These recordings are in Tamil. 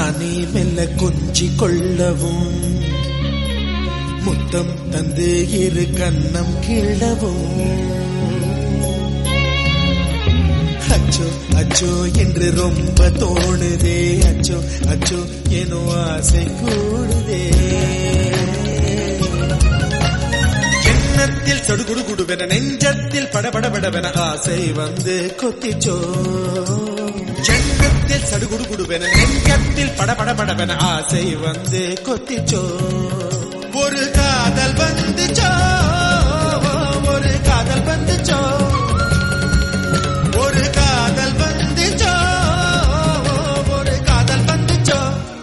நானே மெல்ல கொஞ்சி கொள்ளவும் முத்தம் தந்து இரு கண்ணம் கிள்ளவும் அச்சோ அச்சோ என்று ரொம்ப தோணுதே அச்சோ அச்சோ ஏனோ ஆசை கூடுதே எண்ணத்தில் சொடுகுடு குடுவென நெஞ்சத்தில் படபடபடவென ஆசை வந்து கொத்திச்சோ எண்ணத்தில் சடுகுடு குடுவென நெஞ்சத்தில் படபடபடவென ஆசை வந்து கொத்திச்சோ ஒரு காதல் வந்துச்சோ ஒரு காதல் வந்துச்சோ ஒரு காதல் வந்துச்சோ ஒரு காதல் வந்துச்சோ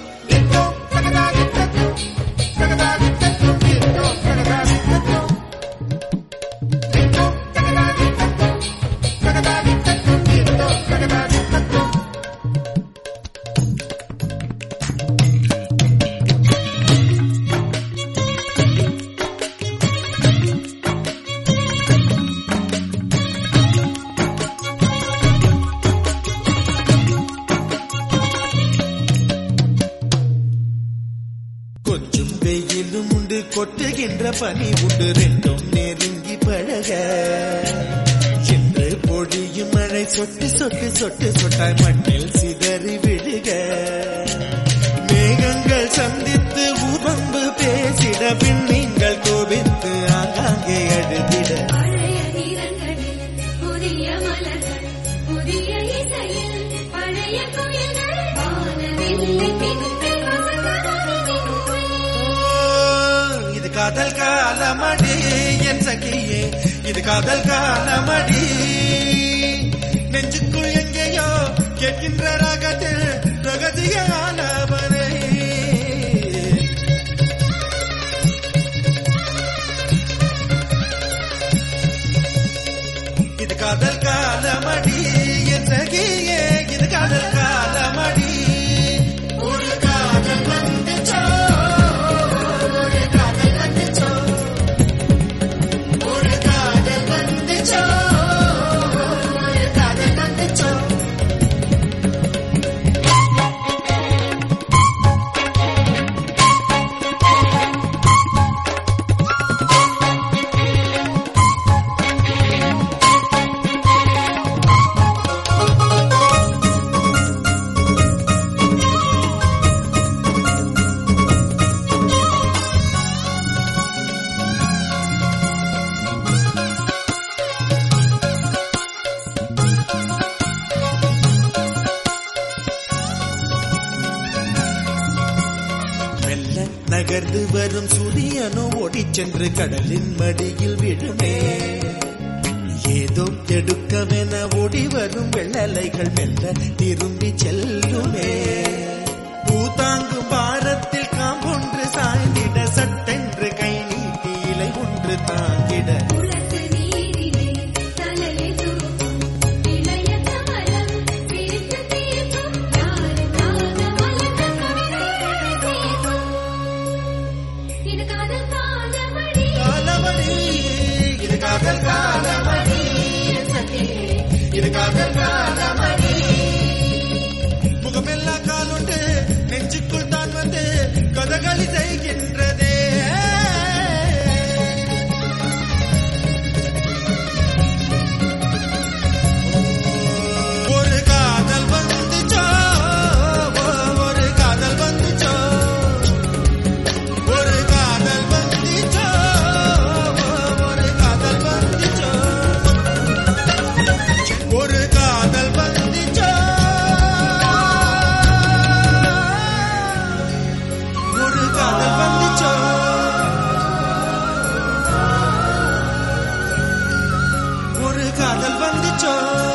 கொஞ்சம் வெயிலும் உண்டு கொட்டுகின்ற பனி உண்டு ரெண்டும் நெருங்கி பழக என்று பொழியும் மழை சொட்டு சொட்டு சொட்டு சொட்டாய் மண்ணில் சிதறி விழுக மேகங்கள் சந்தித்து உபம்பு பேசிட பின் நீங்கள் கோபித்து ஆங்காங்கே அழுதிட பழைய நிறங்களில் புதிய மலர்கள் புதிய இசையில் பழைய குயில்கள் வானவில்லை திங்கள் வசந்தமானி ஓ, இது காதல் காலமடி என் சகியே இது காதல் காலமடி நெஞ்சுக்குள் எங்கேயோ கேட்கின்ற ராகத்தில் ரகசியானவனை இது காதல் காலமடி என் சகியே இது காதல் காலமடி ஒரு காதல் வந்துச்சோ ஒரு காதல் வந்துச்சோ ஒரு காதல் வந்துச்சோ ஒரு காதல் வந்துச்சோ மெல்ல நகர்ந்து வரும் சூரியனோ ஓடிச் சென்று கடலின் மடியில் விழுமே ஏதோ எடுக்கவென ஓடி வரும் வெள்ளலைகள் மெல்ல திரும்பி செல்லுமே பூதாங்கும் பாரத்தில் காம்பொன்று சாய்ந்திட சட்டென்று கை நீட்டி இலை ஒன்று தாங்கிட குளத்து நீரிலே தலையை தூக்கும் இளைய கமலம் சிரித்து தீர்க்கும் யாருக்காக மலர்ந்த கவிதைகளை சேர்க்கும் இது காதல் காலமடி காலமணி இது காதல் காலமணி இது காதல் காலமணி முகமெல்லா காலுண்டு நெஞ்சுக்குள் தான் வந்து கதகளி செய்கின்றதே ஒரு காதல் வந்துச்சோ ஒரு காதல் வந்துச்சோ ஒரு காதல் வந்துச்சோ ஒரு காதல் வந்துச்சோ ஒரு காதல் வந்துச்சோ ஒரு காதல் வந்துச்சோ ஒரு காதல் வந்துச்சோ